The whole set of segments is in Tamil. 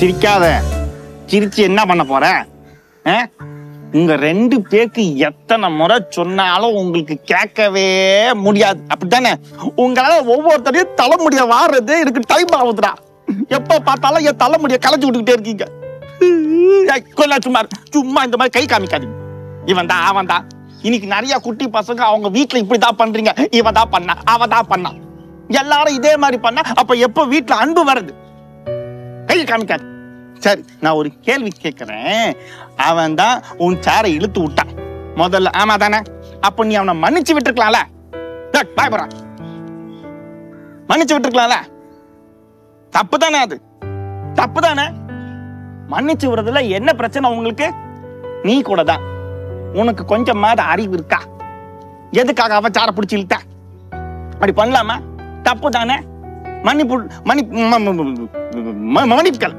சிரிக்காத சிரிச்சு என்ன பண்ண போற ஆ? உங்க ரெண்டு பேருக்கு எத்தனை முறை சொன்னாலும் உங்களுக்கு கேட்கவே முடியாது அப்படித்தானே உங்களால ஒவ்வொருத்தரையும் தலைமுடிய வாடுறது எனக்கு டைம் ஆகுதுடா எப்ப பார்த்தாலும் என் தலைமுடிய கலைச்சு விட்டுக்கிட்டே இருக்கீங்க ஏய், கொல்லா சும்மா இரு. சும்மா இந்த மாதிரி கை காமிக்காதீங்க இவன் தான் அவன் தான் இன்னைக்கு நிறைய குட்டி பசங்க அவங்க வீட்டுல இப்படிதான் பண்றீங்க இவன் தான் பண்ணா அவ தான் பண்ணா எல்லாரும் இதே மாதிரி பண்ணா அப்ப எப்ப வீட்டுல அன்பு வருது கை காமிக்காது சரி நான் ஒரு கேள்வி கேட்கிறேன் அவன் தான் உன் சேரை இழுத்து விட்டான் முதல்ல ஆமா தானே அப்ப நீ அவனை மன்னிச்சு விட்டுருக்கலாம்ல டேய், பயப்படுறான் மன்னிச்சு விட்டுருக்கலாம்ல தப்பு தானே அது தப்பு தானே மன்னிச்சு விடுறதுல என்ன பிரச்சனை உங்களுக்கு நீ கூட தான் உனக்கு கொஞ்சமாவது அறிவு இருக்கா எதுக்காக அவ சாரை பிடிச்சி இழுத்த அப்படி பண்ணலாமா தப்பு தானே மன்னிப்பு மன்னி ம- ம- ம- ம- மன்னிப்புகள்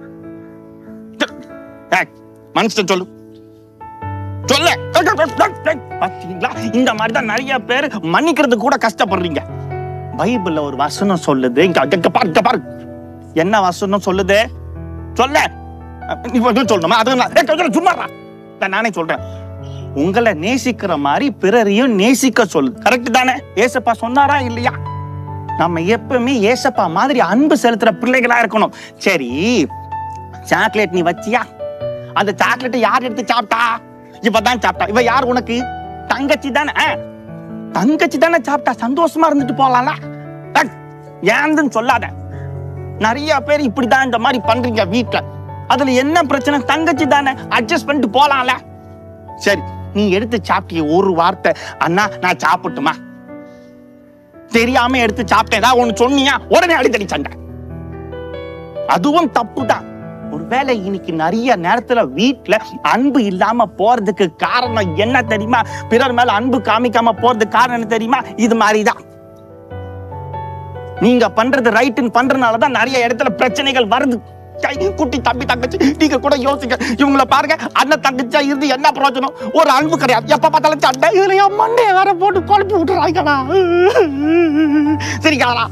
ஏய், மனுஷன் சொல்லு சொல்ல பாத்தீங்களா இந்த மாதிரி தான் நிறைய பேர் மன்னிக்கிறது கூட கஷ்டப்படுறீங்க பைபிள்ல ஒரு வசனம் சொல்லுது இங்க இங்க பாரு இங்க பாரு என்ன வசனம் சொல்லுது சொல்ல நீ வந்து சொல்லணுமா அது நான் ஏய், கொஞ்சம் சும்மா இருடா. நான் நானே சொல்றேன் உங்களை நேசிக்கிற மாதிரி பிறரையும் நேசிக்க சொல்லு கரெக்ட் தானே ஏசப்பா சொன்னாரா இல்லையா நம்ம எப்பவுமே ஏசப்பா மாதிரி அன்பு செலுத்துற பிள்ளைகளா இருக்கணும் சரி சாக்லேட் நீ வச்சியா அந்த சாக்லேட்டை யார் எடுத்து சாப்பிட்டா இப்பதான் சாப்பிட்டா இவ யார் உனக்கு தங்கச்சி தானே ஆ? தங்கச்சி தானே சாப்பிட்டா சந்தோஷமா இருந்துட்டு போலாம்ல ஏய், ஏன்னு சொல்லாத நிறைய பேர் இப்படிதான் இந்த மாதிரி பண்றீங்க வீட்ல அதுல என்ன பிரச்சனை தங்கச்சி தானே அட்ஜஸ்ட் பண்ணிட்டு போலாம்ல சரி நீ எடுத்து சாப்பிட்டிய ஒரு வார்த்தை அண்ணா நான் சாப்பிட்டுமா தெரியாம எடுத்து சாப்பிட்டேன் ஏதாவது ஒண்ணு சொன்னியா உடனே அடித்தடி சண்டை அதுவும் தப்பு தான் ஒருவேளை இன்னைக்கு நிறைய நேரத்துல வீட்ல அன்பு இல்லாம போறதுக்கு காரணம் என்ன தெரியுமா பிறர் மேல அன்பு காமிக்காம போறதுக்கு காரணம் என்ன தெரியுமா இது மாதிரிதான் நீங்க பண்றது ரைட்டுன்னு பண்றதுனாலதான் நிறைய இடத்துல பிரச்சனைகள் வருது கை குட்டி தம்பி தங்கச்சி நீங்க கூட யோசிங்க இவங்கள பாருங்க அண்ணன் தங்கச்சியா இருந்து என்ன பிரயோஜனம் ஒரு அன்பு கிடையாது எப்ப பார்த்தாலும் சண்டை இதுல என் மண்டைய வேற போட்டு குழப்பி விட்டுறாங்கடா சரிங்களா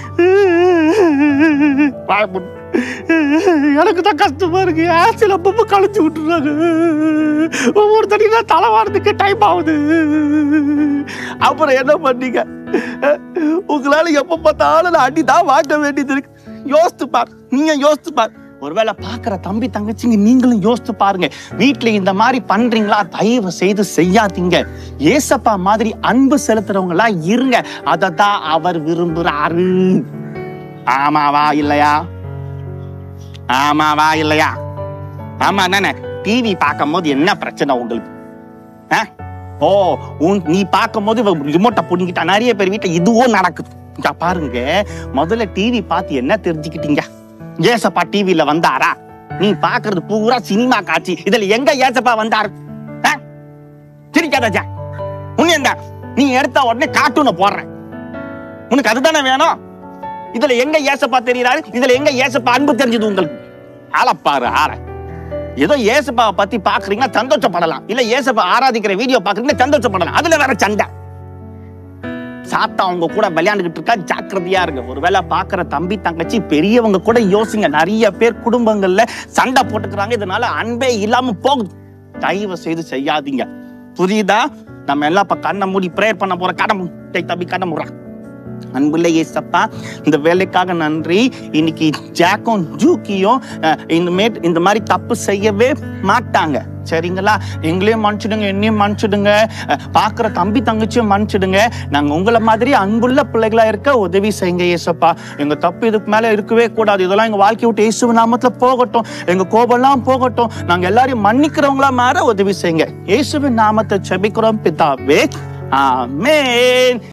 பயப்படு எனக்கு தான் கஷ்டமா இருக்கு ஆசில் அப்பப்போ கழிச்சு விட்டுறாங்க ஒவ்வொரு தனியா தலை வாரதுக்கு டைம் ஆகுது அப்புறம் என்ன பண்ணீங்க உங்களால எப்ப பார்த்தாலும் நான் அடி தான் வாங்க வேண்டியது இருக்கு யோசித்து பார் நீங்க யோசித்து பார் ஒருவேளை பாக்குற தம்பி தங்கச்சிங்க நீங்களும் யோசித்து பாருங்க வீட்ல இந்த மாதிரி பண்றீங்களா தயவு செய்து செய்யாதீங்க ஏசப்பா மாதிரி அன்பு செலுத்துறவங்களா இருங்க அதை தான் அவர் விரும்புறாரு ஆமாவா இல்லையா ஆமாவா இல்லையா ஆமா தானே டிவி பார்க்கும்போது என்ன பிரச்சனை உங்களுக்கு ஆ? ஓ உன் நீ பார்க்கும்போது ரிமோட்டை புடிங்கிட்டா நிறைய பேர் வீட்டுல இதுவும் நடக்குது இங்க பாருங்க முதல்ல டிவி பார்த்து என்ன தெரிஞ்சுக்கிட்டீங்க ஏசப்பா டிவில வந்தாரா நீ பாக்குறது பூரா சினிமா காட்சி இதுல எங்க ஏசப்பா வந்தாரு ஆ? சிரிக்காதா உன்ன என்ன நீ எடுத்த உடனே கார்ட்டூனை போடுற உனக்கு அதுதானே வேணும் இதுல எங்க ஏசப்பா தெரியறாரு இதுல எங்க ஏசப்பா அன்பு தெரிஞ்சது உங்களுக்கு ஆளப்பாரு ஆள ஏதோ ஏசப்பா பத்தி பாக்குறீங்கன்னா சந்தோஷப்படலாம் இல்ல ஏசப்பா ஆராதிக்கிற வீடியோ பாக்குறீங்கன்னா சந்தோஷப்படலாம் அதுல வேற சண்டை சாத்தா அவங்க கூட விளையாண்டுகிட்டு இருக்கா ஜாக்கிரதையா இருங்க ஒருவேளை பாக்குற தம்பி தங்கச்சி பெரியவங்க கூட யோசிங்க நிறைய பேர் குடும்பங்கள்ல சண்டை போட்டுக்கிறாங்க இதனால அன்பே இல்லாம போகுது தயவு செய்து செய்யாதீங்க புரியுதா நம்ம எல்லாம் இப்ப கண்ணை மூடி ப்ரேயர் பண்ண போற கடமை டேய் தம்பி கண்ணை மூடுறா அன்புள்ள ஏசப்பா இந்த வேலைக்காக நன்றி இன்னைக்கு ஜாக்கும் ஜூக்கியும் அஹ், இந்த மேட் இந்த மாதிரி தப்பு செய்யவே மாட்டாங்க சரிங்களா எங்களையும் மன்னிச்சிடுங்க என்னையும் மன்னிச்சிடுங்க அஹ், பார்க்குற தம்பி தங்கச்சியும் மன்னிச்சிடுங்க நாங்க உங்களை மாதிரி அன்புள்ள பிள்ளைகளா இருக்க உதவி செய்யுங்க ஏசப்பா எங்க தப்பு இதுக்கு மேல இருக்கவே கூடாது இதெல்லாம் எங்க வாழ்க்கை விட்டு இயேசு நாமத்துல போகட்டும் எங்க கோபம்லாம் போகட்டும் நாங்க எல்லாரையும் மன்னிக்கிறவங்களா மாற உதவி செய்யுங்க இயேசுவின் நாமத்தை செபிக்கிறோம் பிதாவே ஆமென்